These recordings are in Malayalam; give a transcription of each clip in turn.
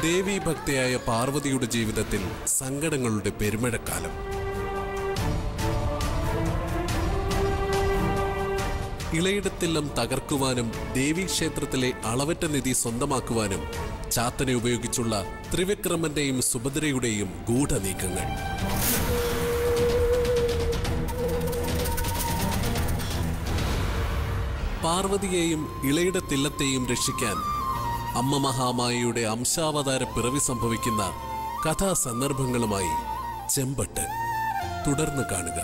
ദേവീഭക്തയായ പാർവതിയുടെ ജീവിതത്തിൽ സങ്കടങ്ങളുടെ പെരുമഴക്കാലം ഇളയിടത്തെല്ലാം തകർക്കുവാനും ദേവീക്ഷേത്രത്തിലെ അളവറ്റ നിധി സ്വന്തമാക്കുവാനും ചാത്തനെ ഉപയോഗിച്ചുള്ള ത്രിവിക്രമന്റെയും സുഭദ്രയുടെയും ഗൂഢനീക്കങ്ങൾ പാർവതിയെയും ഇളയിടത്തില്ലത്തെയും രക്ഷിക്കാൻ അമ്മ മഹാമായയുടെ അംശാവതാര പിറവി സംഭവിക്കുന്ന കഥാസന്ദർഭങ്ങളുമായി ചെമ്പട്ട് തുടർന്ന് കാണുക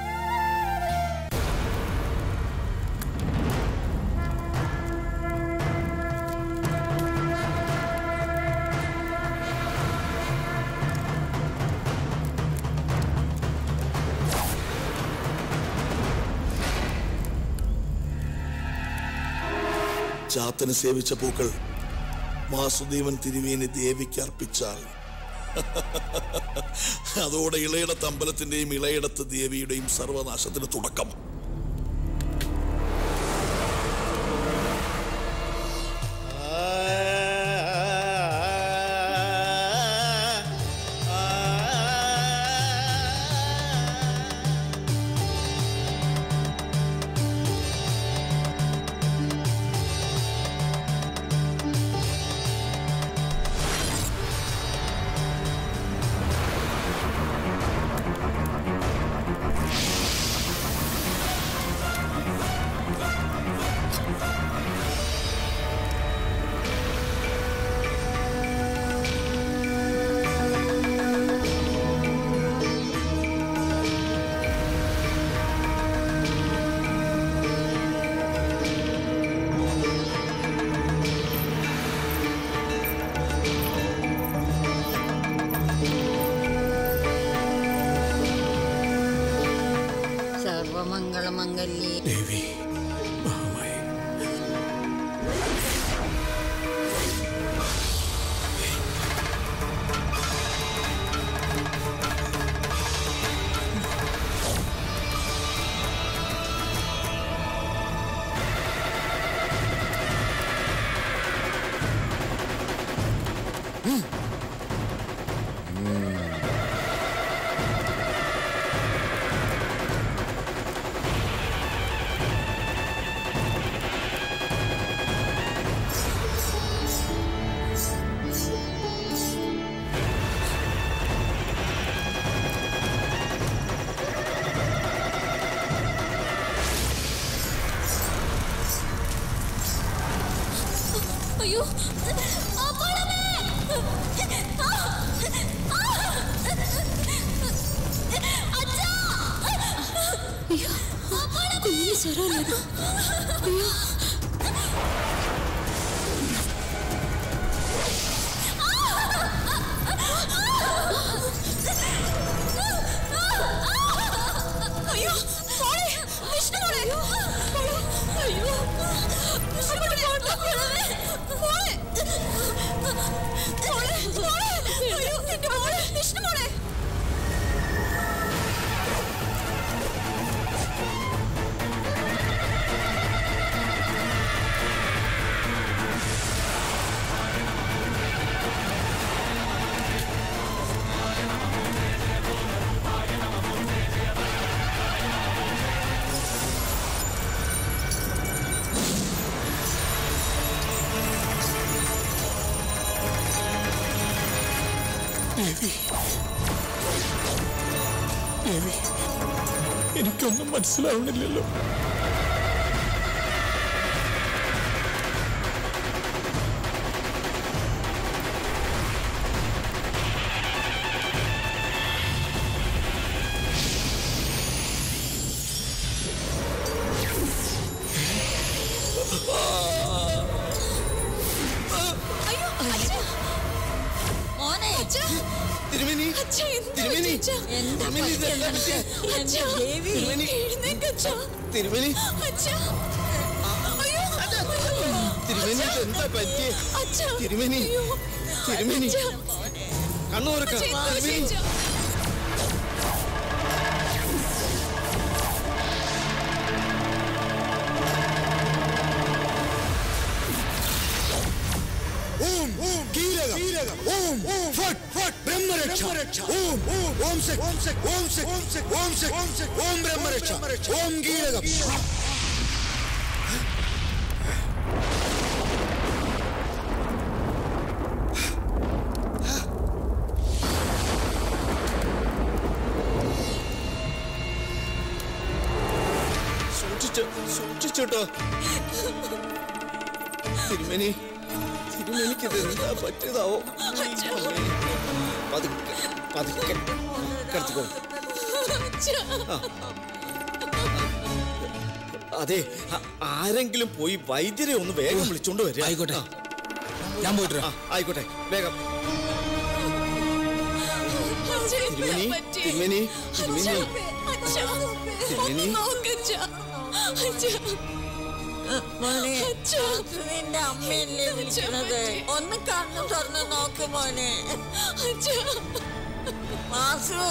ചാത്തന് സേവിച്ച പൂക്കൾ വാസുദേവൻ തിരുവേനി ദേവിക്ക് അർപ്പിച്ചാൽ അതോടെ ഇളയിടത്ത് അമ്പലത്തിന്റെയും ഇളയിടത്ത് ദേവിയുടെയും സർവനാശത്തിന് തുടക്കം സർവമംഗളമംഗല്യേ ദേവി മഹാമായി അയ്യോ ആ പടമേ ആ! ആ! അച്ഛാ! അയ്യോ കുഞ്ഞിന് സ്വരമല്ലോ അയ്യോ അയ്യോ മോളെ വിഷ്ണു മോളെ മോളെ അയ്യോ വിഷ്ണു മോളെ പടമേ മോളെ മോളെ മോളെ അയ്യോ എന്റെ മോളെ വിഷ്ണു മോളെ ദേവി ദേവി എനിക്കൊന്നും മനസ്സിലാവണില്ലല്ലോ അയ്യോ അച്ഛാ മോനെ തിരുമേനി അച്ഛാ എന്താ തിരുമേനി അച്ഛാ എന്താ തിരുമേനി ഇതെന്താ പറ്റിയെ? അച്ഛാ ദേവി തിരുമേനി എഴുന്നേറ്റ് അച്ഛാ തിരുമേനി അച്ഛാ അയ്യോ തിരുമേനി എന്താ പറ്റിയേ അച്ഛാ തിരുമേനി അയ്യോ തിരുമേനി അച്ഛാ കണ്ണു തുറക്ക അച്ഛാ എന്താ പറ്റി, തിരുമേനി അച്ഛാ? ഓം ഓം കീലകം കീഴകം ഓം ഫട്ട് ഫട്ട് ബ്രഹ്മരക്ഷ ഓം ഓം ഓം ശക് ഓം ശക് ഓം ശക് ഓം ശക് ഓം ശക് ഓം ശക് ഓം ബ്രഹ്മരക്ഷ ഓം കീഴകം സൂക്ഷിച്ചു സൂക്ഷിച്ചോട്ടോ തിരുമേനി തിരുമേനിക്ക് ഇത് എന്താ പറ്റിയതാവോ പതുക്കെ പതുക്കെ കിടത്തിക്കോ ആ. അതെ ആ- ആരെങ്കിലും പോയി വൈദ്യരെ ഒന്ന് വേഗം വിളിച്ചോണ്ട് വരിക ആയിക്കോട്ടെ. ആ. ഞാൻ പോയിട്ട് ആ, ആയിക്കോട്ടെ വേഗം തിരുമേനി തിരുമേനി തിരുമേനി തിരുമേനി മോനെ നിന്റെ അമ്മയല്ലേ വിളിക്കണത് ഒന്ന് കണ്ണു തുറന്ന് നോക്ക് മോനെ മാസു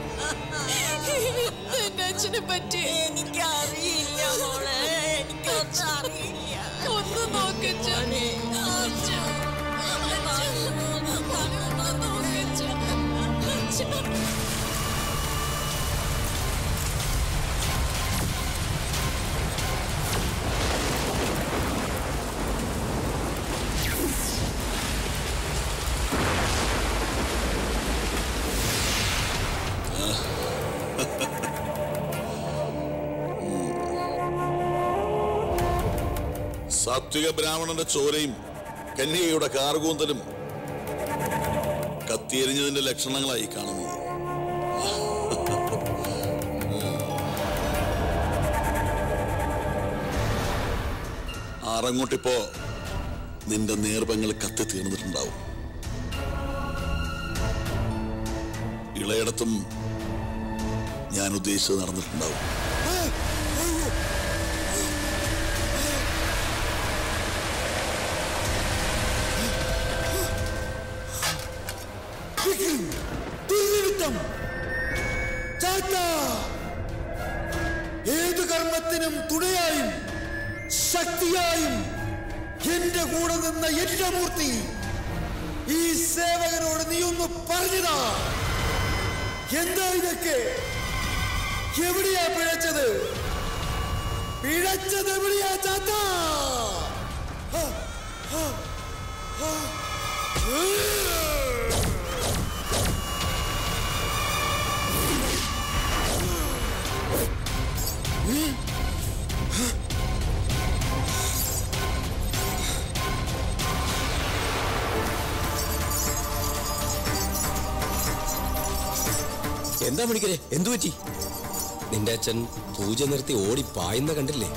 എന്റെ അച്ഛനെ പറ്റി എനിക്കറിയില്ല മോളെ എനിക്കൊന്നും അറിയില്ല ഒന്ന് നോക്കച്ച സാത്വിക ബ്രാഹ്മണന്റെ ചോരയും കന്യകയുടെ കാർകൂന്തലും കത്തിയെരിഞ്ഞതിന്റെ ലക്ഷണങ്ങളായി കാണുന്നത് ആറങ്ങോട്ടിപ്പോ നിന്റെ നേർഭങ്ങൾ കത്തി തീർന്നിട്ടുണ്ടാവും ഇളയിടത്തും ഞാൻ ഉദ്ദേശിച്ചത് നടന്നിട്ടുണ്ടാവും ദുർനിമിത്തം ചാത്ത ഏതു കർമ്മത്തിനും തുണയായും ശക്തിയായും എന്റെ കൂടെ നിന്ന എന്റെ മൂർത്തി ഈ സേവകനോട് നീ ഒന്ന് പറഞ്ഞതാ എന്താ ഇതൊക്കെ എവിടെയാ പിഴച്ചത് പിഴച്ചത് എവിടെയാ ചാത്ത ആ, ആ, ആ. എന്താ മണിക്കരെ എന്തു പറ്റി നിന്റെ അച്ഛൻ പൂജ നിർത്തി ഓടി പായുന്ന കണ്ടില്ലേ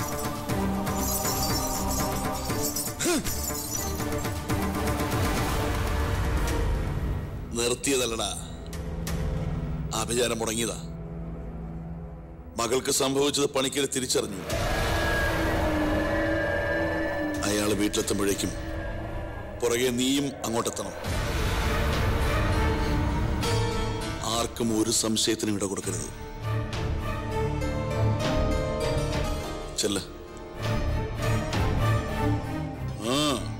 നിർത്തിയതല്ലടാ ആഭിചാരം മുടങ്ങിയതാ മകൾക്ക് സംഭവിച്ചത് പണിക്കര് തിരിച്ചറിഞ്ഞു അയാൾ വീട്ടിലെത്തുമ്പോഴേക്കും പുറകെ നീയും അങ്ങോട്ടെത്തണം ആർക്കും ഒരു സംശയത്തിനും ഇട കൊടുക്കരുത് ചെല്ല ആ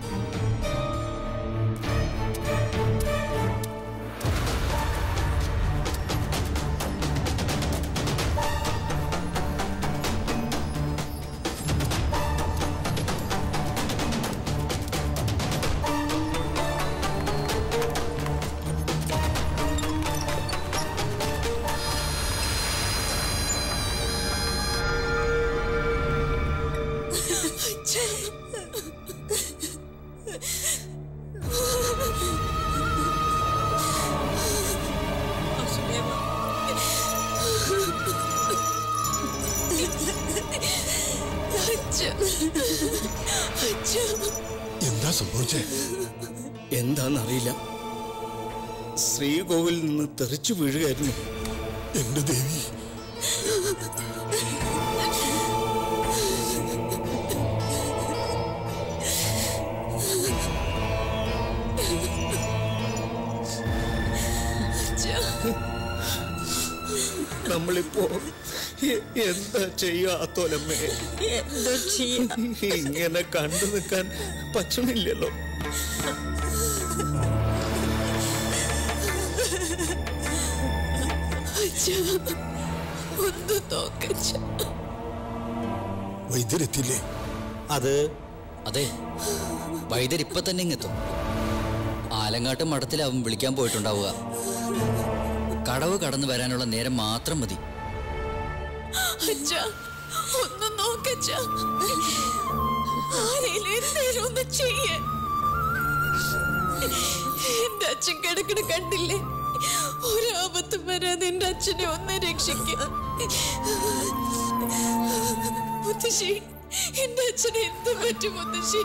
എന്താ സംഭവിച്ചേ എന്താന്നറിയില്ല ശ്രീകോവിൽ നിന്ന് തെറിച്ചു വീഴുകയായിരുന്നു എന്റെ ദേവി നമ്മളിപ്പോ എ- എന്താ ചെയ്യാത്തോലമ്മേ എന്തോ ചെയ്യാ ഇങ്ങനെ കണ്ടു നിൽക്കാൻ പറ്റണില്ലല്ലോ അച്ഛാ ഒന്ന് നോക്കച്ച വൈദ്യരെത്തില്ലേ അത് അതെ വൈദ്യർ ഇപ്പൊ തന്നെ ഇങ്ങെത്തും ആലങ്ങാട്ട് മഠത്തിലാവും വിളിക്കാൻ പോയിട്ടുണ്ടാവുക കടവ് കടന്നു വരാനുള്ള നേരം മാത്രം മതി അച്ഛാ ഒന്ന് നോക്കച്ച ആരെങ്കിലും എന്തേലും ഒന്ന് ചെയ്യേ എന്റെ അച്ഛൻ കിടക്കണ കണ്ടില്ലേ ഒരാപത്തും വരാതെ എന്റെ അച്ഛനെ ഒന്ന് രക്ഷിക്കുക മുത്തശ്ശി എന്റെ അച്ഛനെ എന്ത് പറ്റും മുത്തശ്ശി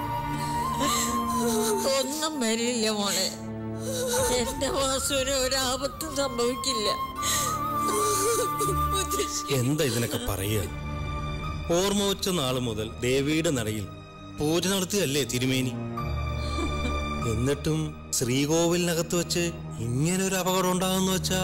ഒന്നും വരില്ല മോളെ എന്റെ വാസുവിന് ഒരാപത്തും സംഭവിക്കില്ല മുത്തശ്ശി എന്താ ഇതിനൊക്കെ പറയുക ഓർമ്മ വെച്ച നാൾ മുതൽ ദേവിയുടെ നടയിൽ പൂജ നടത്തുകയല്ലേ തിരുമേനി എന്നിട്ടും ശ്രീകോവിലിനകത്ത് വെച്ച് ഇങ്ങനെ ഒരു അപകടം ഉണ്ടാകുന്ന വെച്ചാ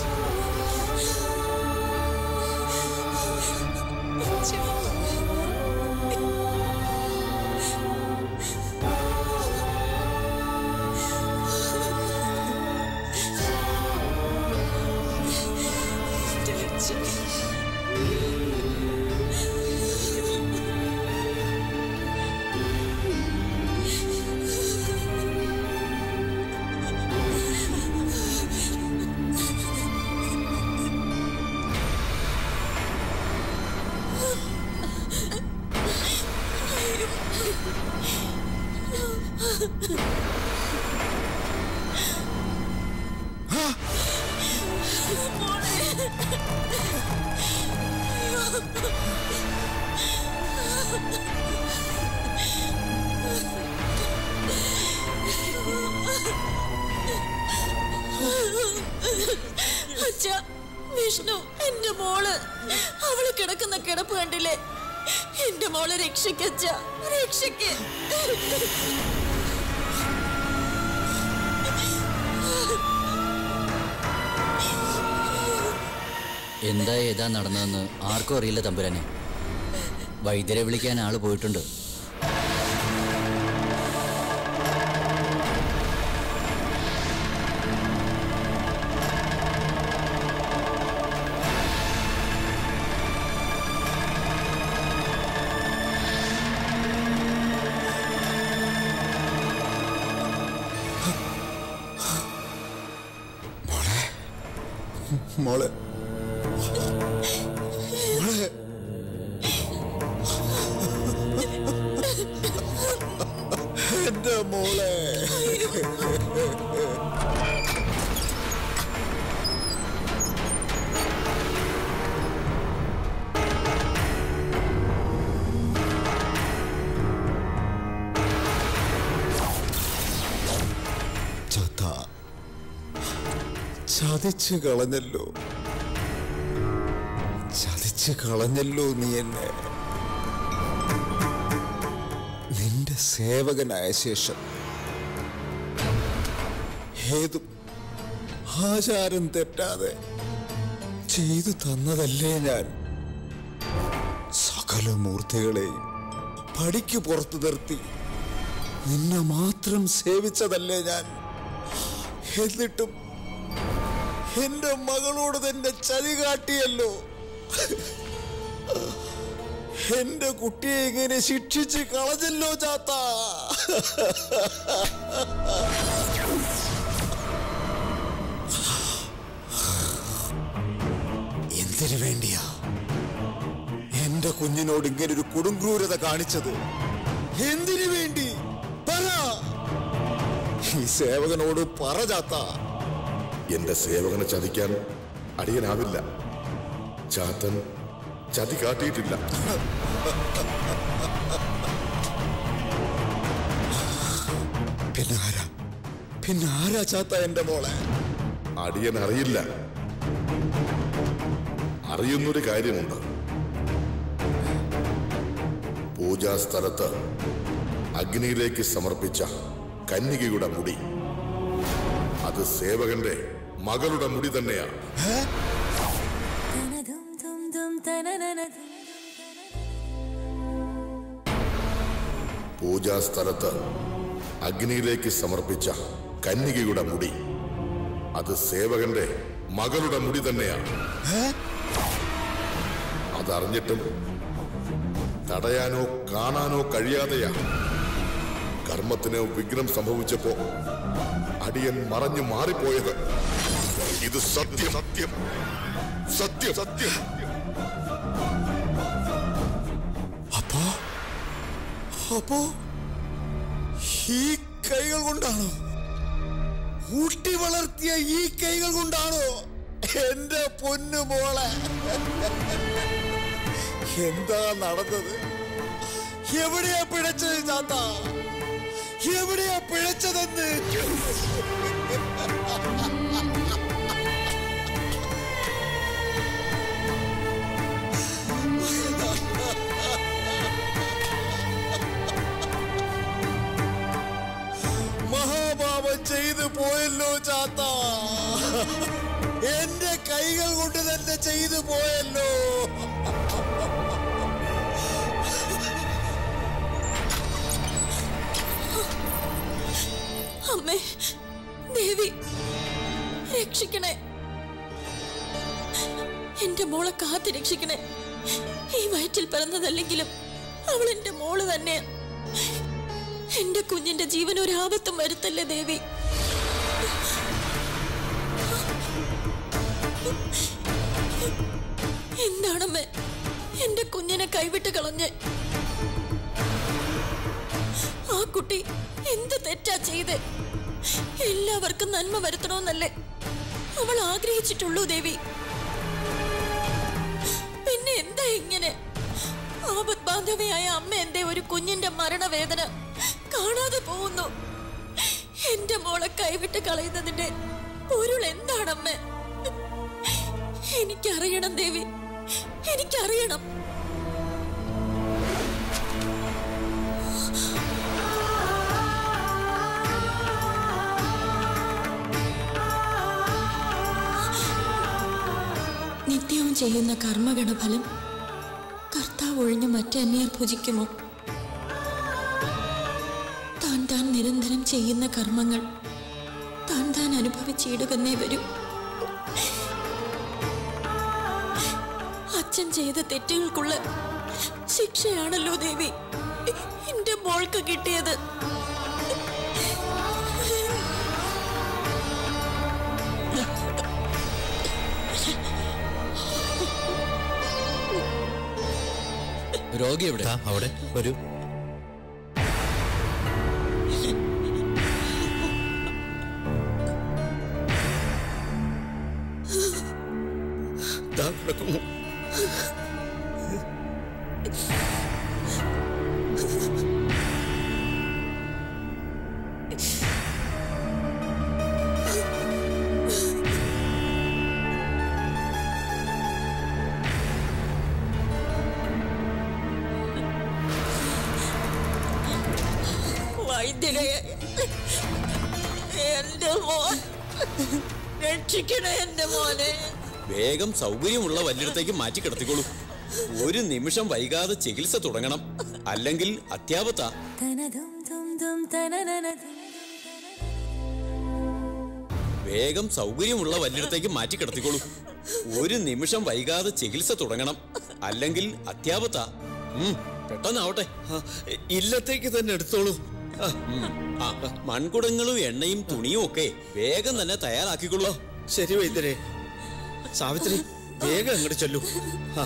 അച്ഛാ വിഷ്ണു എന്റെ മോള് അവള് കിടക്കുന്ന കിടപ്പ് കണ്ടില്ലേ എന്റെ മോളെ രക്ഷിക്കച്ച രക്ഷിക്ക് എന്താ ഏതാ നടന്നതെന്ന് ആർക്കും അറിയില്ല തമ്പുരാനെ വൈദ്യരെ വിളിക്കാൻ ആള് പോയിട്ടുണ്ട് മോളെ മോളെ എന്റെ മോളെ ചത്ത ചതിച്ചു കളഞ്ഞല്ലോ ചതിച്ചു കളഞ്ഞല്ലോ നീ എന്നെ നിന്റെ സേവകനായ ശേഷം ഏതും ആചാരം തെറ്റാതെ ചെയ്തു തന്നതല്ലേ ഞാൻ സകല മൂർത്തികളെയും പടിക്ക് പുറത്തു നിർത്തി നിന്നെ മാത്രം സേവിച്ചതല്ലേ ഞാൻ എന്നിട്ടും എന്റെ മകളോട് തന്നെ ചതി കാട്ടിയല്ലോ എന്റെ കുട്ടിയെ ഇങ്ങനെ ശിക്ഷിച്ച് കളഞ്ഞല്ലോ ചാത്ത എന്തിനു വേണ്ടിയാ എന്റെ കുഞ്ഞിനോട് ഇങ്ങനെ ഒരു കൊടുങ്ക്രൂരത കാണിച്ചത് എന്തിനു വേണ്ടി പറ ഈ സേവകനോട് പറ ചാത്ത എന്റെ സേവകനെ ചതിക്കാൻ അടിയനാവില്ല ചാത്തൻ ചതി കാട്ടിയിട്ടില്ല പിന്നെ ആരാ പിന്നെ ആരാ ചാത്ത എന്റെ മോളെ അടിയൻ അറിയില്ല അറിയുന്നൊരു കാര്യമുണ്ട് പൂജാസ്ഥലത്ത് അഗ്നിയിലേക്ക് സമർപ്പിച്ച കന്യകയുടെ മുടി അത് സേവകന്റെ മകളുടെ മുടി തന്നെയാണ് പൂജാസ്ഥലത്ത് അഗ്നിയിലേക്ക് സമർപ്പിച്ച കന്യകയുടെ മുടി അത് സേവകന്റെ മകളുടെ മുടി തന്നെയാണ് അതറിഞ്ഞിട്ടും തടയാനോ കാണാനോ കഴിയാതെയാ കർമ്മത്തിന് വിഘ്നം സംഭവിച്ചപ്പോ അടിയൻ മറഞ്ഞു മാറിപ്പോയത് ഇത് സത്യം സത്യം സത്യം സത്യം അപ്പോ അപ്പോ ഈ കൈകൾ കൊണ്ടാണോ ഊട്ടി വളർത്തിയ ഈ കൈകൾ കൊണ്ടാണോ എന്റെ പൊന്നു മോളെ എന്താ നടന്നത് എവിടെയാ പിഴച്ചത് ചാത്ത എവിടെയാ പിഴച്ചതെന്ന് മഹാപാപം ചെയ്തു പോയല്ലോ ചാത്ത എന്റെ കൈകൾ കൊണ്ട് തന്നെ ചെയ്തു പോയല്ലോ അമ്മേ ദേവി രക്ഷിക്കണേ എന്റെ മോളെ കാത്ത് രക്ഷിക്കണേ ഈ വയറ്റിൽ പിറന്നതല്ലെങ്കിലും അവൾ എന്റെ മോള് തന്നെയാ എന്റെ കുഞ്ഞിന്റെ ജീവൻ ഒരു ആപത്തും വരുത്തല്ലേ ദേവി എന്താണമ്മേ എന്റെ കുഞ്ഞിനെ കൈവിട്ട് കളഞ്ഞ് ആ കുട്ടി എന്ത് തെറ്റാ ചെയ്ത് എല്ലാവർക്കും നന്മ വരുത്തണമെന്നല്ലേ അവൾ ആഗ്രഹിച്ചിട്ടുള്ളൂ ദേവി പിന്നെ എന്താ ഇങ്ങനെ ആപത് ബാന്ധവയായ അമ്മ എന്തേ ഒരു കുഞ്ഞിന്റെ മരണവേദന കാണാതെ പോകുന്നു എന്റെ മോളെ കൈവിട്ട് കളയുന്നതിന്റെ പൊരുൾ എന്താണമ്മ എനിക്കറിയണം ദേവി എനിക്കറിയണം നിത്യവും ചെയ്യുന്ന കർമ്മഗണഫലം കർത്താവ് ഒഴിഞ്ഞ് മറ്റന്യർ ഭുജിക്കുമോ താൻ താൻ നിരന്തരം ചെയ്യുന്ന കർമ്മങ്ങൾ താൻ താൻ അനുഭവിച്ചിടുകന്നേ വരൂ അച്ഛൻ ചെയ്ത തെറ്റുകൾക്കുള്ള ശിക്ഷയാണല്ലോ ദേവി എന്റെ മോൾക്ക് കിട്ടിയത് രോഗി എവിടെ അവിടെ വരൂ ദാ കിടക്കുന്നു വൈദ്യരെ എന്റെ മോൻ രക്ഷിക്കണേ എന്റെ മോനെ വേഗം സൗകര്യമുള്ള വല്ലിടത്തേക്ക് മാറ്റി കിടത്തിക്കോളൂ ഒരു നിമിഷം വൈകാതെ ചികിത്സ തുടങ്ങണം അല്ലെങ്കിൽ അത്യാപത്താ വേഗം സൗകര്യമുള്ള വല്ലിടത്തേക്ക് മാറ്റി കിടത്തിക്കോളൂ ഒരു നിമിഷം വൈകാതെ ചികിത്സ തുടങ്ങണം അല്ലെങ്കിൽ അത്യാപത്താ ഉം, പെട്ടെന്നാവട്ടെ ഇല്ലത്തേക്ക് തന്നെ എടുത്തോളൂ ആ, ഉം, ആ, മൺകുടങ്ങളും എണ്ണയും തുണിയും ഒക്കെ വേഗം തന്നെ തയ്യാറാക്കിക്കോളൂ ശരി വൈദ്യരെ സാവിത്രി വേഗം അങ്ങോട്ട് ചെല്ലൂ ആ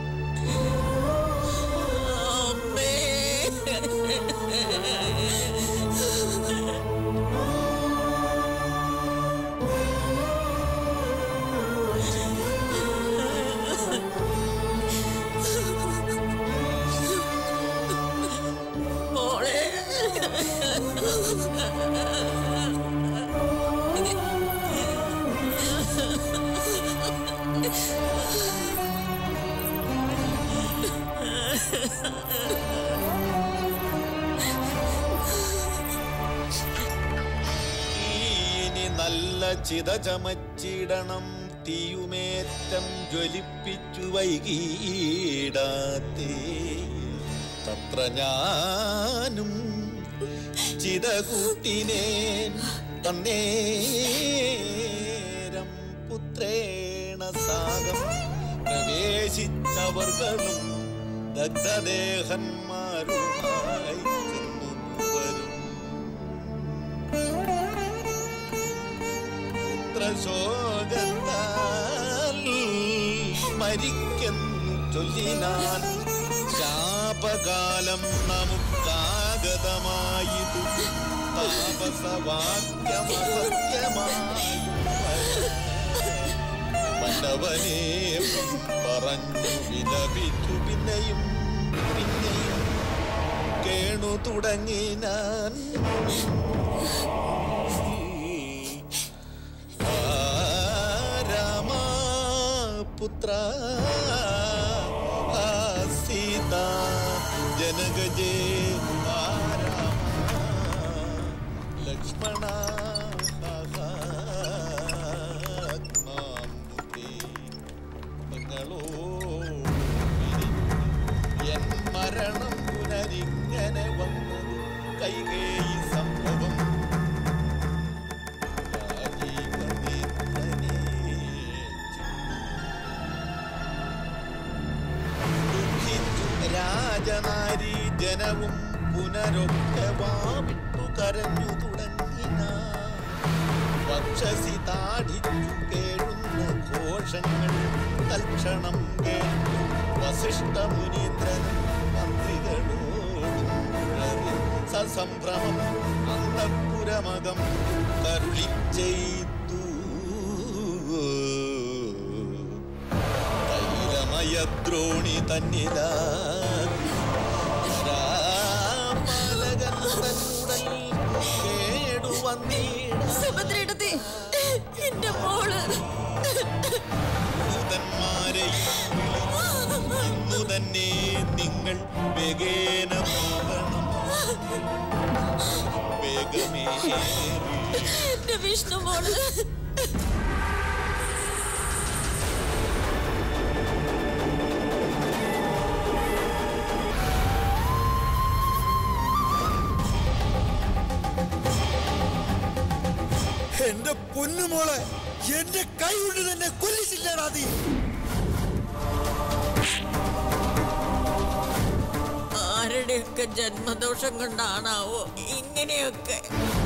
അമ്മേ മോളെ ഇനി നല്ല ചിത ചമച്ചിടണം തീയുമേറ്റം ജ്വലിപ്പിച്ചു വൈകീടാത്തേ തത്ര ഞാനും ചിത കൂട്ടിനേൻ തന്നേരം പുത്രേണ സാഗം പ്രവേശിച്ചവർകളും ദഗ്ധദേഹന്മാരുമായി ചെന്നു വരും പുത്രശോകത്താൽ മരിക്കുന്നു ചൊല്ലിനാൻ ശാപകാലം നമുക്കാഗതമായിതു താപസവാക്യമസത്യമായി മന്നവനെ പറഞ്ഞു വിലപിച്ചു പിന്നെയും പിന്നെയും കേണു തുടങ്ങി ഞാൻ രാമപുത്ര സീത ജനഗജേ ആ രാമ ലക്ഷ്മണ ആത്മാമുതി നിങ്ങളോ എൻ മരണം പുനരിങ്ങനെ വന്നത് കൈകേയി സംഭവം രാജീവനേത്രനേ ദുഃഖിച്ചു രാജനാരി ജനവും പുനരൊക്കെ വാവിട്ടു കരഞ്ഞു തുടങ്ങിന വക്ഷസി താടിച്ചു കേഴുന്ന ഘോഷങ്ങൾ തൽക്ഷണം കേട്ടു വസിഷ്ഠ മുനീന്ദ്രനും മന്ത്രികളോടും ഉഴറി സസംഭ്രമം അന്തപുരമകം കരുളി ചെയ്തു തൈലമയദ്രോണി തന്നിലാ സുഭദ്രയുടെ എന്റെ മോള് ദൂതന്മാരെ ഇന്നു തന്നെ നിങ്ങൾ വേഗേന പോകണം വേഗമേ എന്റെ വിഷ്ണു മോള് എന്റെ പൊന്നുമോളെ എന്റെ കൈ കൊണ്ട് തന്നെ കൊല്ലിച്ചില്ലടാ നീ ആരുടെയൊക്കെ ജന്മദോഷം കൊണ്ടാണാവോ ഇങ്ങനെയൊക്കെ